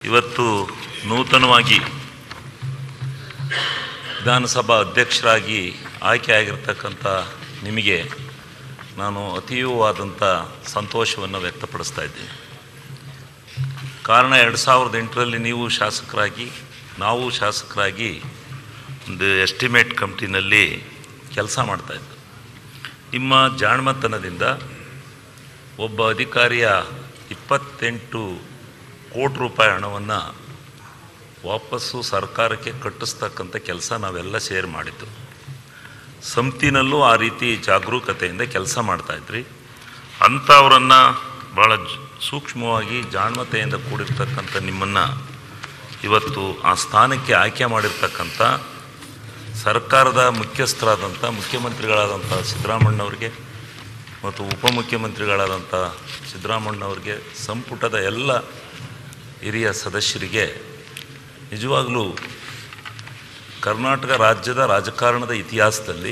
ಇವತ್ತು ನೂತನವಾಗಿ ವಿಧಾನಸಭಾ ಅಧ್ಯಕ್ಷರಾಗಿ ಆಯ್ಕೆಯಾಗಿರ್ತಕ್ಕಂಥ ನಿಮಗೆ ನಾನು ಅತೀವವಾದಂಥ ಸಂತೋಷವನ್ನು ವ್ಯಕ್ತಪಡಿಸ್ತಾ ಇದ್ದೀನಿ ಕಾರಣ ಎರಡು ಸಾವಿರದ ಎಂಟರಲ್ಲಿ ನೀವು ಶಾಸಕರಾಗಿ ನಾವು ಶಾಸಕರಾಗಿ ಒಂದು ಎಸ್ಟಿಮೇಟ್ ಕಮಿಟಿನಲ್ಲಿ ಕೆಲಸ ಮಾಡ್ತಾಯಿದ್ದು ನಿಮ್ಮ ಜಾಣ್ಮತನದಿಂದ ಒಬ್ಬ ಅಧಿಕಾರಿಯ ಇಪ್ಪತ್ತೆಂಟು ಕೋಟಿ ರೂಪಾಯಿ ಹಣವನ್ನು ವಾಪಸ್ಸು ಸರ್ಕಾರಕ್ಕೆ ಕಟ್ಟಿಸ್ತಕ್ಕಂಥ ಕೆಲಸ ನಾವೆಲ್ಲ ಸೇರಿ ಮಾಡಿದ್ದು ಸಂತಿನಲ್ಲೂ ಆ ರೀತಿ ಜಾಗರೂಕತೆಯಿಂದ ಕೆಲಸ ಮಾಡ್ತಾಯಿದ್ರಿ ಅಂಥವರನ್ನು ಭಾಳ ಜ- ಸೂಕ್ಷ್ಮವಾಗಿ ಜಾಣ್ಮತೆಯಿಂದ ಕೂಡಿರ್ತಕ್ಕಂಥ ನಿಮ್ಮನ್ನು ಇವತ್ತು ಆ ಸ್ಥಾನಕ್ಕೆ ಆಯ್ಕೆ ಮಾಡಿರ್ತಕ್ಕಂಥ ಸರ್ಕಾರದ ಮುಖ್ಯಸ್ಥರಾದಂಥ ಮುಖ್ಯಮಂತ್ರಿಗಳಾದಂಥ ಸಿದ್ದರಾಮಣ್ಣವ್ರಿಗೆ ಮತ್ತು ಉಪಮುಖ್ಯಮಂತ್ರಿಗಳಾದಂಥ ಸಿದ್ದರಾಮಣ್ಣವ್ರಿಗೆ ಸಂಪುಟದ ಎಲ್ಲ ಹಿರಿಯ ಸದಸ್ಯರಿಗೆ ನಿಜವಾಗಲೂ ಕರ್ನಾಟಕ ರಾಜ್ಯದ ರಾಜಕಾರಣದ ಇತಿಹಾಸದಲ್ಲಿ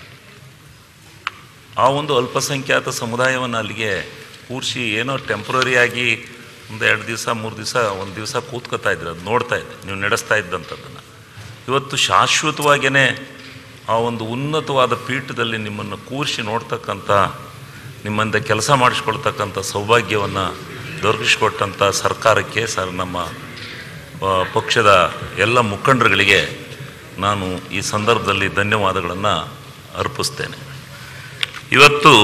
ಆ ಒಂದು ಅಲ್ಪಸಂಖ್ಯಾತ ಸಮುದಾಯವನ್ನು ಅಲ್ಲಿಗೆ ಕೂರಿಸಿ ಏನೋ ಟೆಂಪ್ರರಿಯಾಗಿ ಒಂದು ಎರಡು ದಿವಸ ಮೂರು ದಿವಸ ಒಂದು ದಿವಸ ಕೂತ್ಕೋತಾ ಇದ್ರಿ ಅದು ನೋಡ್ತಾ ಇದ್ದೆ ನೀವು ನಡೆಸ್ತಾ ಇದ್ದಂಥದ್ದನ್ನು ಇವತ್ತು ಶಾಶ್ವತವಾಗಿಯೇ ಆ ಒಂದು ಉನ್ನತವಾದ ಪೀಠದಲ್ಲಿ ನಿಮ್ಮನ್ನು ಕೂರಿಸಿ ನೋಡ್ತಕ್ಕಂಥ ನಿಮ್ಮಿಂದ ಕೆಲಸ ಮಾಡಿಸ್ಕೊಳ್ತಕ್ಕಂಥ ಸೌಭಾಗ್ಯವನ್ನು ದೊರಕಿಸ್ಕೊಟ್ಟಂಥ ಸರ್ಕಾರಕ್ಕೆ ಸರ್ ನಮ್ಮ ಆ, ಪಕ್ಷದ ಎಲ್ಲ ಮುಖಂಡರುಗಳಿಗೆ ನಾನು ಈ ಸಂದರ್ಭದಲ್ಲಿ ಧನ್ಯವಾದಗಳನ್ನು ಅರ್ಪಿಸ್ತೇನೆ ಇವತ್ತು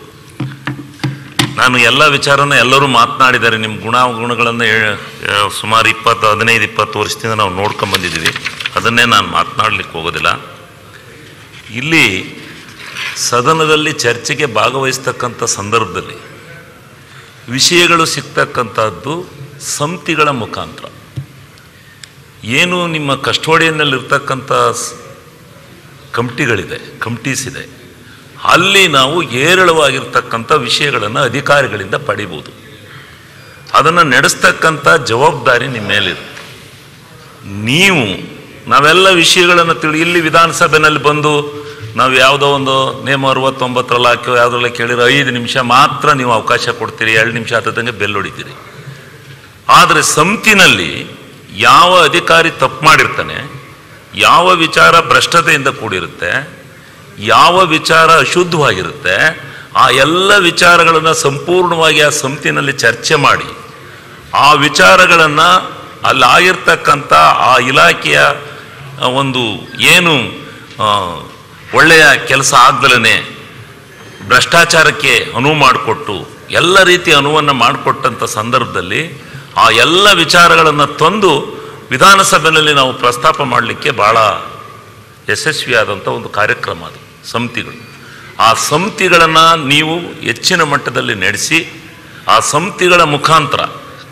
ನಾನು ಎಲ್ಲ ವಿಚಾರನ ಎಲ್ಲರೂ ಮಾತನಾಡಿದ್ದಾರೆ ನಿಮ್ಮ ಗುಣಾವಗುಣಗಳನ್ನು ಸುಮಾರು ಇಪ್ಪತ್ತು ಹದಿನೈದು ಇಪ್ಪತ್ತು ವರ್ಷದಿಂದ ನಾವು ನೋಡ್ಕೊಂಡು ಬಂದಿದ್ದೀವಿ ಅದನ್ನೇ ನಾನು ಮಾತನಾಡಲಿಕ್ಕೆ ಹೋಗೋದಿಲ್ಲ ಇಲ್ಲಿ ಸದನದಲ್ಲಿ ಚರ್ಚೆಗೆ ಭಾಗವಹಿಸ್ತಕ್ಕಂಥ ಸಂದರ್ಭದಲ್ಲಿ ವಿಷಯಗಳು ಸಿಗ್ತಕ್ಕಂಥದ್ದು ಸಂತಿಗಳ ಮುಖಾಂತರ ಏನು ನಿಮ್ಮ ಕಸ್ಟೋಡಿಯನ್ನಲ್ಲಿರ್ತಕ್ಕಂಥ ಸ್- ಕಮಿಟಿಗಳಿದೆ ಕಮಿಟೀಸ್ ಇದೆ ಅಲ್ಲಿ ನಾವು ಹೇರಳವಾಗಿರ್ತಕ್ಕಂಥ ವಿಷಯಗಳನ್ನು ಅಧಿಕಾರಿಗಳಿಂದ ಪಡಿಬೋದು ಅದನ್ನು ನಡೆಸ್ತಕ್ಕಂಥ ಜವಾಬ್ದಾರಿ ನಿಮ್ಮ ಮೇಲಿದೆ ನೀವು ನಾವೆಲ್ಲ ವಿಷಯಗಳನ್ನು ತಿಳಿ ಇಲ್ಲಿ ವಿಧಾನಸಭೆಯಲ್ಲಿ ಬಂದು ನಾವು ಯಾವುದೋ ಒಂದು ನೇಮ ಅರವತ್ತೊಂಬತ್ತರಲ್ಲಿ ಹಾಕೋ ಯಾವುದ್ರಲ್ಲ ಕೇಳಿರೋ ಐದು ನಿಮಿಷ ಮಾತ್ರ ನೀವು ಅವಕಾಶ ಕೊಡ್ತೀರಿ ಎರಡು ನಿಮಿಷ ಆತದಂಗೆ ಬೆಲ್ ಹೊಡಿತೀರಿ ಆದರೆ ಸಂತಿನಲ್ಲಿ ಯಾವ ಅಧಿಕಾರಿ ತಪ್ಪು ಮಾಡಿರ್ತಾನೆ ಯಾವ ವಿಚಾರ ಭ್ರಷ್ಟತೆಯಿಂದ ಕೂಡಿರುತ್ತೆ ಯಾವ ವಿಚಾರ ಅಶುದ್ಧವಾಗಿರುತ್ತೆ ಆ ಎಲ್ಲ ವಿಚಾರಗಳನ್ನು ಸಂಪೂರ್ಣವಾಗಿ ಆ ಸಂತಿನಲ್ಲಿ ಚರ್ಚೆ ಮಾಡಿ ಆ ವಿಚಾರಗಳನ್ನು ಅಲ್ಲಿ ಆಗಿರ್ತಕ್ಕಂಥ ಆ ಇಲಾಖೆಯ ಆ, ಒಂದು ಏನು ಆ, ಒಳ್ಳೆಯ ಕೆಲಸ ಆಗ್ದಲೇ ಭ್ರಷ್ಟಾಚಾರಕ್ಕೆ ಅನುವು ಮಾಡಿಕೊಟ್ಟು ಎಲ್ಲ ರೀತಿಯ ಅನುವನ್ನು ಮಾಡಿಕೊಟ್ಟಂಥ ಸಂದರ್ಭದಲ್ಲಿ ಆ ಎಲ್ಲ ವಿಚಾರಗಳನ್ನು ತಂದು ವಿಧಾನಸಭೆಯಲ್ಲಿ ನಾವು ಪ್ರಸ್ತಾಪ ಮಾಡಲಿಕ್ಕೆ ಭಾಳ ಯಶಸ್ವಿಯಾದಂಥ ಒಂದು ಕಾರ್ಯಕ್ರಮ ಅದು ಸಮಿತಿಗಳು ಆ ಸಮಿತಿಗಳನ್ನು ನೀವು ಹೆಚ್ಚಿನ ಮಟ್ಟದಲ್ಲಿ ನಡೆಸಿ ಆ ಸಮಿತಿಗಳ ಮುಖಾಂತರ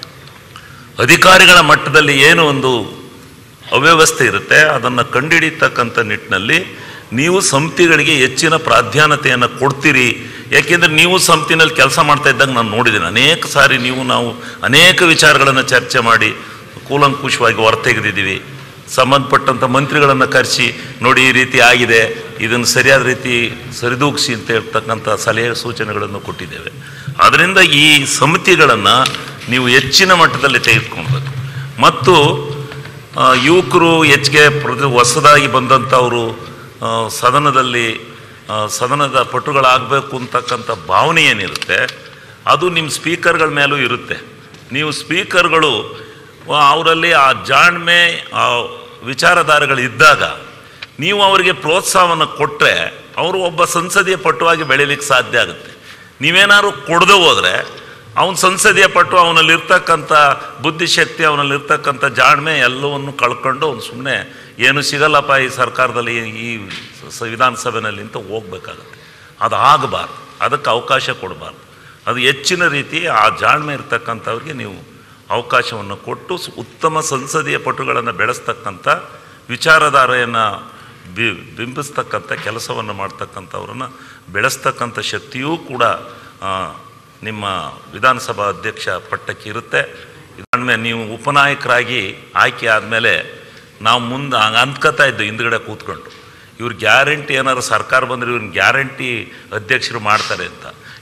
ಅಧಿಕಾರಿಗಳ ಮಟ್ಟದಲ್ಲಿ ಏನು ಒಂದು ಅವ್ಯವಸ್ಥೆ ಇರುತ್ತೆ ಅದನ್ನು ಕಂಡುಹಿಡಿತಕ್ಕಂಥ ನಿಟ್ಟಿನಲ್ಲಿ ನೀವು ಸಂತಿಗಳಿಗೆ ಹೆಚ್ಚಿನ ಪ್ರಾಧಾನ್ಯತೆಯನ್ನು ಕೊಡ್ತೀರಿ ಯಾಕೆಂದರೆ ನೀವು ಸಂತಿನಲ್ಲಿ ಕೆಲಸ ಮಾಡ್ತಾ ಇದ್ದಾಗ ನಾನು ನೋಡಿದ್ದೀನಿ ಅನೇಕ ಸಾರಿ ನೀವು ನಾವು ಅನೇಕ ವಿಚಾರಗಳನ್ನು ಚರ್ಚೆ ಮಾಡಿ ಕೂಲಂಕುಷವಾಗಿ ಹೊರತೆಗೆದಿದ್ದೀವಿ ಸಂಬಂಧಪಟ್ಟಂಥ ಮಂತ್ರಿಗಳನ್ನು ಕರೆಸಿ ನೋಡಿ ಈ ರೀತಿ ಆಗಿದೆ ಇದನ್ನು ಸರಿಯಾದ ರೀತಿ ಸರಿದೂಗಿಸಿ ಅಂತ ಹೇಳ್ತಕ್ಕಂಥ ಸಲಹೆ ಸೂಚನೆಗಳನ್ನು ಕೊಟ್ಟಿದ್ದೇವೆ ಅದರಿಂದ ಈ ಸಮಿತಿಗಳನ್ನು ನೀವು ಹೆಚ್ಚಿನ ಮಟ್ಟದಲ್ಲಿ ತೆಗೆದುಕೊಳ್ಬೇಕು ಮತ್ತು ಆ, ಯುವಕರು ಹೆಚ್ಚಿಗೆ ಪ್ರತಿ ಹೊಸದಾಗಿ ಬಂದಂಥವರು ಆ, ಸದನದಲ್ಲಿ ಆ, ಸದನದ ಪಟುಗಳಾಗಬೇಕು ಅಂತಕ್ಕಂಥ ಭಾವನೆ ಏನಿರುತ್ತೆ ಅದು ನಿಮ್ಮ ಸ್ಪೀಕರ್ಗಳ ಮೇಲೂ ಇರುತ್ತೆ ನೀವು ಸ್ಪೀಕರ್ಗಳು ಆ, ಅವರಲ್ಲಿ ಆ ಜಾಣ್ಮೆ ಆ ವಿಚಾರಧಾರೆಗಳು ಇದ್ದಾಗ ನೀವು ಅವರಿಗೆ ಪ್ರೋತ್ಸಾಹವನ್ನು ಕೊಟ್ಟರೆ ಅವರು ಒಬ್ಬ ಸಂಸದೀಯ ಪಟುವಾಗಿ ಬೆಳೀಲಿಕ್ಕೆ ಸಾಧ್ಯ ಆಗುತ್ತೆ ನೀವೇನಾದ್ರು ಕೊಡದೆ ಹೋದರೆ ಅವನ ಸಂಸದೀಯ ಪಟ್ಟು ಅವನಲ್ಲಿರ್ತಕ್ಕಂಥ ಬುದ್ಧಿಶಕ್ತಿ ಅವನಲ್ಲಿರ್ತಕ್ಕಂಥ ಜಾಣ್ಮೆ ಎಲ್ಲವನ್ನು ಕಳ್ಕೊಂಡು ಅವ್ನು ಸುಮ್ಮನೆ ಏನು ಸಿಗಲ್ಲಪ್ಪ ಈ ಸರ್ಕಾರದಲ್ಲಿ ಈ ಸ- ವಿಧಾನಸಭೆಯಲ್ಲಿ ಅಂತ ಹೋಗ್ಬೇಕಾಗತ್ತೆ ಅದು ಆಗಬಾರ್ದು ಅದಕ್ಕೆ ಅವಕಾಶ ಕೊಡಬಾರ್ದು ಅದು ಹೆಚ್ಚಿನ ರೀತಿ ಆ ಜಾಣ್ಮೆ ಇರ್ತಕ್ಕಂಥವ್ರಿಗೆ ನೀವು ಅವಕಾಶವನ್ನು ಕೊಟ್ಟು ಸ್- ಉತ್ತಮ ಸಂಸದೀಯ ಪಟುಗಳನ್ನು ಬೆಳೆಸ್ತಕ್ಕಂಥ ವಿಚಾರಧಾರೆಯನ್ನು ಬಿ ಬಿಂಬಿಸ್ತಕ್ಕಂಥ ಕೆಲಸವನ್ನು ಮಾಡ್ತಕ್ಕಂಥವ್ರನ್ನು ಬೆಳೆಸ್ತಕ್ಕಂಥ ಶಕ್ತಿಯೂ ಕೂಡ ಆ, ನಿಮ್ಮ ವಿಧಾನಸಭಾ ಅಧ್ಯಕ್ಷ ಪಟ್ಟಕ್ಕೆ ಇರುತ್ತೆ ಇದಾದ್ಮೇಲೆ ನೀವು ಉಪನಾಯಕರಾಗಿ ಆಯ್ಕೆ ಆದಮೇಲೆ ನಾವು ಮುಂದೆ ಹಂಗೆ ಅಂದ್ಕೋತಾ ಇದ್ದು ಹಿಂದ್ಗಡೆ ಕೂತ್ಕೊಂಡು ಇವ್ರು ಗ್ಯಾರಂಟಿ ಏನಾದ್ರು ಸರ್ಕಾರ ಬಂದರೆ ಇವ್ರನ್ನ ಗ್ಯಾರಂಟಿ ಅಧ್ಯಕ್ಷರು ಮಾಡ್ತಾರೆ ಅಂತ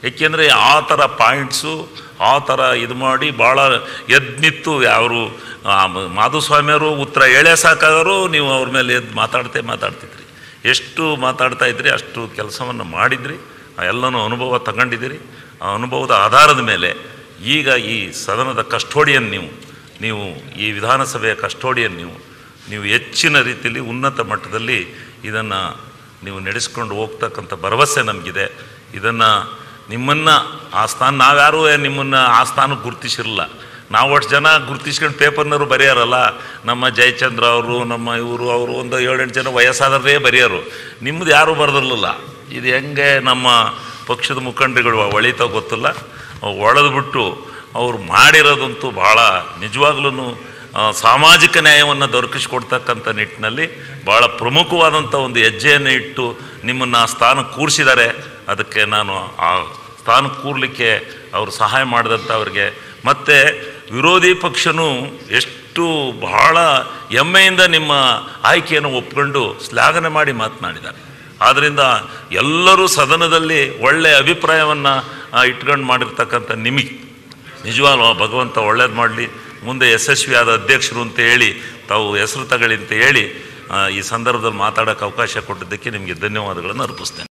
ಏಕೆಂದರೆ ಆ ಥರ ಪಾಯಿಂಟ್ಸು ಆ ಥರ ಇದು ಮಾಡಿ ಭಾಳ ಎದ್ದು ನಿಂತು ಅವರು ಮಾಧುಸ್ವಾಮಿಯವರು ಉತ್ತರ ಹೇಳೇ ಸಾಕಾದರೂ ನೀವು ಅವ್ರ ಮೇಲೆ ಎದ್ದು ಮಾತಾಡ್ತೇ ಮಾತಾಡ್ತಿದ್ರಿ ಎಷ್ಟು ಮಾತಾಡ್ತಾ ಇದ್ರಿ ಅಷ್ಟು ಕೆಲಸವನ್ನು ಮಾಡಿದ್ರಿ ಆ ಎಲ್ಲನೂ ಅನುಭವ ತಗೊಂಡಿದ್ದೀರಿ ಆ ಅನುಭವದ ಆಧಾರದ ಮೇಲೆ ಈಗ ಈ ಸದನದ ಕಸ್ಟೋಡಿಯನ್ ನೀವು ನೀವು ಈ ವಿಧಾನಸಭೆಯ ಕಸ್ಟೋಡಿಯನ್ ನೀವು ನೀವು ಹೆಚ್ಚಿನ ರೀತಿಯಲ್ಲಿ ಉನ್ನತ ಮಟ್ಟದಲ್ಲಿ ಇದನ್ನು ನೀವು ನಡೆಸ್ಕೊಂಡು ಹೋಗ್ತಕ್ಕಂಥ ಭರವಸೆ ನಮಗಿದೆ ಇದನ್ನು ನಿಮ್ಮನ್ನು ಆ ಸ್ಥಾನ ನಾವ್ಯಾರೂ ನಿಮ್ಮನ್ನು ಆ ಸ್ಥಾನಕ್ಕೆ ಗುರುತಿಸಿರಲ್ಲ ನಾವು ಅಷ್ಟು ಜನ ಗುರುತಿಸ್ಕೊಂಡು ಪೇಪರ್ನವರು ಬರೆಯಾರಲ್ಲ ನಮ್ಮ ಜಯಚಂದ್ರ ಅವರು ನಮ್ಮ ಇವರು ಅವರು ಒಂದು ಏಳೆಂಟು ಜನ ವಯಸ್ಸಾದವರೇ ಬರೆಯೋರು ನಿಮ್ಮದು ಯಾರೂ ಬರೆದಿರಲಿಲ್ಲ ಇದು ಹೆಂಗೆ ನಮ್ಮ ಪಕ್ಷದ ಮುಖಂಡರುಗಳು ಒಳಿತಾವ ಗೊತ್ತಿಲ್ಲ ಒಳೆದ್ಬಿಟ್ಟು ಅವ್ರು ಮಾಡಿರೋದಂತೂ ಭಾಳ ನಿಜವಾಗ್ಲೂ ಸಾಮಾಜಿಕ ನ್ಯಾಯವನ್ನು ದೊರಕಿಸ್ಕೊಡ್ತಕ್ಕಂಥ ನಿಟ್ಟಿನಲ್ಲಿ ಭಾಳ ಪ್ರಮುಖವಾದಂಥ ಒಂದು ಹೆಜ್ಜೆಯನ್ನು ಇಟ್ಟು ನಿಮ್ಮನ್ನು ಆ ಸ್ಥಾನಕ್ಕೆ ಕೂರಿಸಿದ್ದಾರೆ ಅದಕ್ಕೆ ನಾನು ಆ ಸ್ಥಾನಕ್ಕೆ ಕೂರ್ಲಿಕ್ಕೆ ಅವರು ಸಹಾಯ ಮಾಡಿದಂಥ ಅವ್ರಿಗೆ ಮತ್ತು ವಿರೋಧಿ ಪಕ್ಷನೂ ಎಷ್ಟು ಬಹಳ ಹೆಮ್ಮೆಯಿಂದ ನಿಮ್ಮ ಆಯ್ಕೆಯನ್ನು ಒಪ್ಕೊಂಡು ಶ್ಲಾಘನೆ ಮಾಡಿ ಮಾತನಾಡಿದ್ದಾರೆ ಆದ್ದರಿಂದ ಎಲ್ಲರೂ ಸದನದಲ್ಲಿ ಒಳ್ಳೆಯ ಅಭಿಪ್ರಾಯವನ್ನು ಇಟ್ಕೊಂಡು ಮಾಡಿರ್ತಕ್ಕಂಥ ನಿಮಗೆ ನಿಜವಾಗ್ಲೂ ಆ ಭಗವಂತ ಒಳ್ಳೇದು ಮಾಡಲಿ ಮುಂದೆ ಯಶಸ್ವಿಯಾದ ಅಧ್ಯಕ್ಷರು ಅಂತ ಹೇಳಿ ತಾವು ಹೆಸರು ತಗೊಳ್ಳಿ ಅಂತ ಹೇಳಿ ಆ, ಈ ಸಂದರ್ಭದಲ್ಲಿ ಮಾತಾಡೋಕ್ಕೆ ಅವಕಾಶ ಕೊಟ್ಟಿದ್ದಕ್ಕೆ ನಿಮಗೆ ಧನ್ಯವಾದಗಳನ್ನು ಅರ್ಪಿಸ್ತೇನೆ